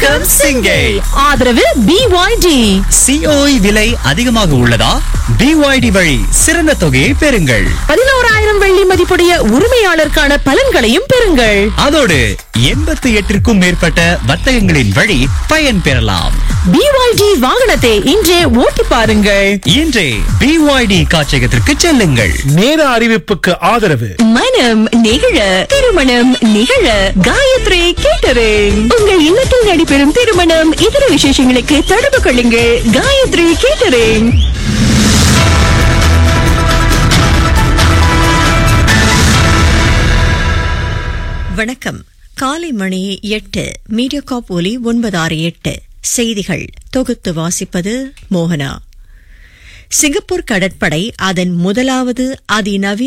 வணக்கம் சிங்கை ஆதரவு பிஒய்டி சிஓஇ விலை அதிகமாக உள்ளதா பிஒய்டி வழி சிறந்த தொகையை பெறுங்கள் பதினோராயிரம் வெள்ளி மதிப்புடைய உரிமையாளருக்கான பலன்களையும் பெறுங்கள் அதோடு எண்பத்தி எட்டிற்கும் மேற்பட்ட வர்த்தகங்களின் வழி பயன் பெறலாம் பிஒய்டி வாகனத்தை இன்றே ஓட்டி பாருங்கள் இன்றே பிஒய்டி காட்சியகத்திற்கு செல்லுங்கள் நேர அறிவிப்புக்கு ஆதரவு மனம் நிகழ திருமணம் நிகழ காயத்ரி கேட்டரிங் உங்கள் இல்லத்தில் நடைபெறும் திருமணம் இதர விசேஷங்களுக்கு தொடர்பு கொள்ளுங்கள் காயத்ரி கேட்டரிங் வணக்கம் காலை மணி எட்டு மீடியாகாப் ஒலி ஒன்பது ஆறு எட்டு செய்திகள் தொகுத்து வாசிப்பது மோகனா சிங்கப்பூர் கடற்படை அதன் முதலாவது அதிநவீன